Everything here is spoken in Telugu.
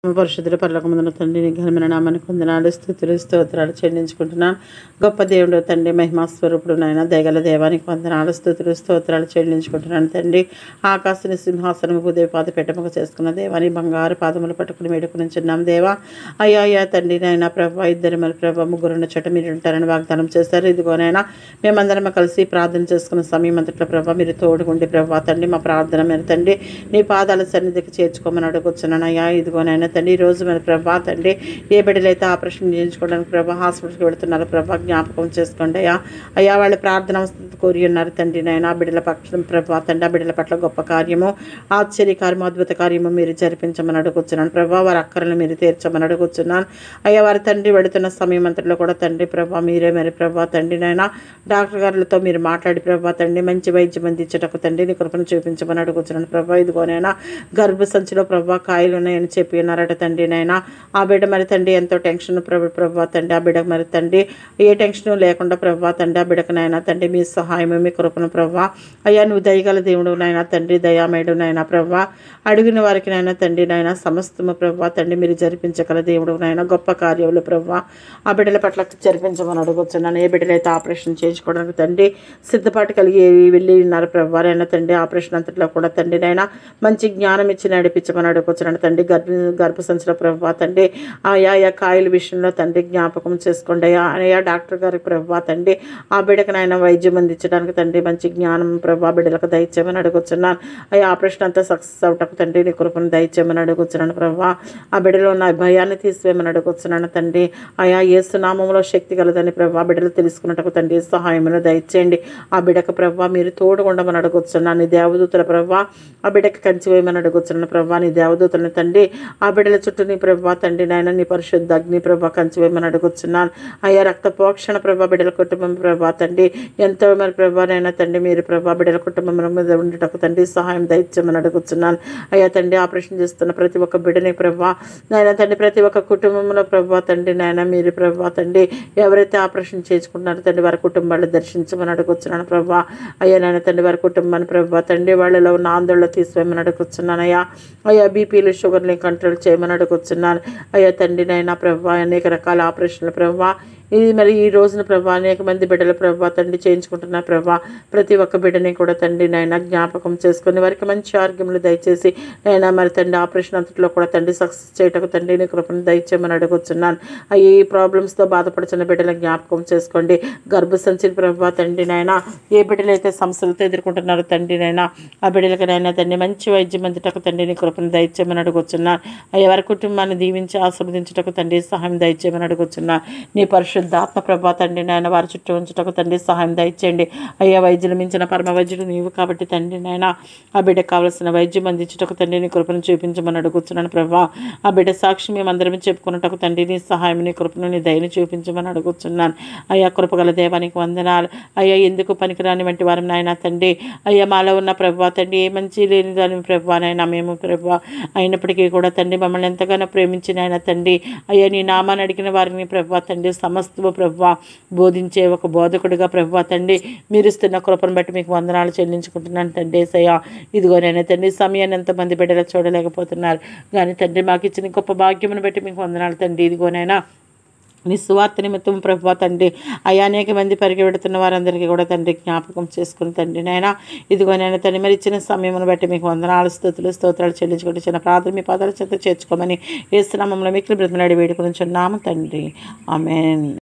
పరిశుద్ధుల పర్లకముందున తండ్రి నీ ఘనమైన నామానికి వందనాలు స్థుతులు స్తోత్రాలు చెల్లించుకుంటున్నాను గొప్ప దేవుడు తండ్రి మహిమా స్వరూపుడు నాయన దయగల దేవానికి వందనాలు స్థుతులు స్తోత్రాలు చెల్లించుకుంటున్నాను తండ్రి ఆకాశని సింహాసనము ఉదయ పాద పెట్టముక చేసుకున్న దేవాని బంగారు పాదములు పట్టుకుని వేడుకునిచున్నాం దేవా అయ్యా అయ్యా తండ్రి నాయన ప్రభా ఇద్దరు మరి ప్రభా ముగ్గురున్న చోట మీరు ఉంటారని వాగ్దానం చేస్తారు ఇదిగోనైనా మేమందరం కలిసి ప్రార్థన చేసుకున్న సమయం అంతట్లో ప్రభా మీరు తోడుకుండి ప్రభా తండ్రి మా ప్రార్థన మీరు తండ్రి నీ పాదాల సన్నిధికి చేర్చుకోమని అడుగుతున్నాను అయ్యా ఇదిగోనైనా తండ్రి ఈ రోజు మరి ప్రభా తండ్రి ఏ బిడ్డలైతే ఆపరేషన్ చేయించుకోవడానికి ప్రభా హాస్పిటల్కి వెళుతున్నారు ప్రభా జ్ఞాపకం చేసుకోండి అయ్యా అయ్యా వాళ్ళ ప్రార్థన అవసరం కోరి ఉన్నారు తండ్రి నాయన ఆ బిడ్డల పక్షం ప్రభా తండ్రి ఆ బిడ్డల పట్ల గొప్ప కార్యము ఆశ్చర్య కార్యము అద్భుత కార్యము మీరు జరిపించమని అడుగుతున్నాను ప్రభా వారి అక్కరలను మీరు తీర్చమని అడుగుతున్నాను అయ్యా వారి తండ్రి వెళుతున్న సమయం అంతట్లో కూడా తండ్రి ప్రభా మీరే మరి ప్రభా తండ్రి నాయన డాక్టర్ గారులతో మీరు మాట్లాడి ప్రభా తండ్రి మంచి వైద్యం అందించటకు తండ్రి నీ కృపను చూపించమని అడుగుతున్నాను ప్రభా ఇదిగోనైనా గర్భ సంచిలో ప్రభా కాయలు ఉన్నాయని చెప్పి ఉన్నారట తండ్రి నాయన ఆ బిడ్డ మరి తండ్రి ఎంతో టెన్షన్ ప్రభు ప్రభా తండ్రి ఆ బిడ్డ మరి తండ్రి ఏ టెన్షన్ లేకుండా ప్రభా తండ్రి ఆ బిడ్డకు నాయన తండ్రి మీ సహాయము మీ కృపను ప్రభా అయ్యా నువ్వు దయగల దేవుడు నాయన తండ్రి దయామయుడు నాయన ప్రభా అడిగిన వారికి నాయన తండ్రి నాయన సమస్తము ప్రభా తండ్రి మీరు జరిపించగల దేవుడు నాయన గొప్ప కార్యములు ప్రభా ఆ బిడ్డల పట్ల జరిపించమని అడుగుతున్నాను ఏ బిడ్డలైతే ఆపరేషన్ చేయించుకోవడానికి తండ్రి సిద్ధపాటు కలిగి వెళ్ళి ఉన్నారు ప్రభా నాయన తండ్రి ఆపరేషన్ అంతట్లో కూడా తండ్రి నాయన మంచి జ్ఞానం ఇచ్చి నడిపించమని అడుగుతున్నాను తండ్రి గర్భ గర్భసంచుల ప్రభా తండ్రి ఆయా ఆయా కాయల విషయంలో తండ్రి జ్ఞాపకం చేసుకోండి అయ్యా అయ్యా డాక్టర్ గారికి ప్రభా తండ్రి ఆ బిడ్డకు నాయన వైద్యం అందించడానికి తండ్రి మంచి జ్ఞానం ప్రభా బిడ్డలకు దయచేయమని అడుగుతున్నాను అయ్యా ఆపరేషన్ అంతా సక్సెస్ అవటకు తండ్రి నీ కృపను దయచేయమని అడుగుతున్నాను ప్రభా ఆ బిడ్డలో ఉన్న భయాన్ని తీసివేయమని అడుగుతున్నాను తండ్రి అయా ఏసునామంలో శక్తి కలదని ప్రభా బిడ్డలు తెలుసుకున్నట్టుకు తండ్రి సహాయమును దయచేయండి ఆ బిడ్డకు ప్రభా మీరు తోడుగుండమని అడుగుతున్నాను నీ దేవదూతల ప్రభా ఆ బిడ్డకి కంచి వేయమని అడుగుతున్నాను ప్రభా నీ దేవదూతలను తండ్రి ఆ బిడ్డల చుట్టూ నీ ప్రభా తండ్రి నాయన నీ పరిశుద్ధ అగ్ని ప్రభా కంచి వేయమని అడుగుతున్నాను అయ్యా రక్త పోక్షణ ప్రభా బిడ్డల కుటుంబం ప్రభా తండ్రి ఎంతో మరి ప్రభా నైనా తండ్రి మీరు ప్రభా బిడ్డల కుటుంబం మీద ఉండటకు తండ్రి సహాయం దయచేయమని అడుగుతున్నాను అయ్యా తండ్రి ఆపరేషన్ చేస్తున్న ప్రతి ఒక్క బిడ్డని ప్రభా నాయన తండ్రి ప్రతి ఒక్క కుటుంబంలో ప్రభా తండ్రి నాయన మీరు ప్రభా తండ్రి ఎవరైతే ఆపరేషన్ చేసుకుంటున్నారో తండ్రి వారి కుటుంబాలు దర్శించమని అడుగుతున్నాను ప్రభా అయ్యా నాయన తండ్రి వారి కుటుంబాన్ని ప్రభా తండ్రి వాళ్ళలో ఉన్న ఆందోళన తీసివేయమని అడుగుతున్నాను అయ్యా అయ్యా బీపీలు షుగర్ని కంట్రోల్ చేయమని అడుగుతున్నాను అయ్యా తండ్రి నాయన ప్రభా అనేక రకాల ఆపరేషన్లు ప్రభా ఇది మరి ఈ రోజున ప్రభా అనేక మంది బిడ్డల ప్రభా తండ్రి చేయించుకుంటున్న ప్రభా ప్రతి ఒక్క బిడ్డని కూడా తండ్రి నాయన జ్ఞాపకం చేసుకొని వారికి మంచి ఆరోగ్యములు దయచేసి నాయన మరి తండ్రి ఆపరేషన్ అంతట్లో కూడా తండ్రి సక్సెస్ చేయటకు తండ్రి నీ కృపను దయచేయమని అడుగుతున్నాను అయ్యి ఈ ప్రాబ్లమ్స్తో బాధపడుతున్న బిడ్డల జ్ఞాపకం చేసుకోండి గర్భసంచిని ప్రభా తండ్రి నాయన ఏ బిడ్డలైతే సమస్యలతో ఎదుర్కొంటున్నారో తండ్రి నాయన ఆ బిడ్డలకి నాయన తండ్రి మంచి వైద్యం అందుటకు తండ్రి నీ కృపను దయచేయమని అడుగుతున్నాను అయ్యా వారి కుటుంబాన్ని దీవించి ఆశీర్వదించుటకు తండ్రి సహాయం దయచేయమని అడుగుతున్నాను నీ పరిశుద్ధాత్మ ప్రభా తండ్రి నాయన వారి చుట్టూ ఉంచుటకు తండ్రి సహాయం దయచేయండి అయ్యా వైద్యులు మించిన పరమ వైద్యుడు నీవు కాబట్టి తండ్రి నాయన ఆ బిడ్డకు కావలసిన వైద్యం అందించుటకు తండ్రి నీ కృపను చూపించమని అడుగుతున్నాను ప్రభా ఆ బిడ్డ సాక్షి మేమందరం చెప్పుకున్నటకు తండ్రి నీ సహాయం నీ కృపను నీ దయని చూపించమని అడుగుతున్నాను అయ్యా కృపగల దేవానికి వందనాలు అయ్యా ఎందుకు పనికిరాని వంటి వారం నాయన తండ్రి అయ్యా మాలో ఉన్న ప్రభా తండ్రి ఏ మంచి లేని దాని ప్రభా నాయన మేము ప్రభా అయినప్పటికీ కూడా తండ్రి మమ్మల్ని ఎంతగానో ప్రేమించిన ఆయన తండ్రి అయ్యా నీ నామాన్ని అడిగిన వారిని ప్రభా తండ్రి సమస్తము ప్రభా బోధించే ఒక బోధకుడిగా ప్రభా తండ్రి మీరు ఇస్తున్న కృపను బట్టి మీకు వందనాలు చెల్లించుకుంటున్నాను తండ్రి ఏసయ్య ఇదిగో నేను తండ్రి సమయాన్ని ఎంతమంది బిడ్డలు చూడలేకపోతున్నారు కానీ తండ్రి మాకు ఇచ్చిన గొప్ప భాగ్యమును బట్టి మీకు వందనాలు తండ్రి ఇదిగోనైనా నీ సువార్త నిమిత్తం ప్రభా తండ్రి అయ్యా అనేక మంది పరిగెడుతున్న వారందరికీ కూడా తండ్రి జ్ఞాపకం చేసుకుని తండ్రి నాయన ఇదిగో నేను తండ్రి మరి ఇచ్చిన సమయమును బట్టి మీకు వందనాలు స్థుతులు స్తోత్రాలు చెల్లించుకుంటూ చిన్న ప్రార్థన మీ పదాల చేత చేర్చుకోమని ఏ స్నామంలో మీకు బ్రతిమలాడి వేడుకొని చున్నాము తండ్రి ఆమెన్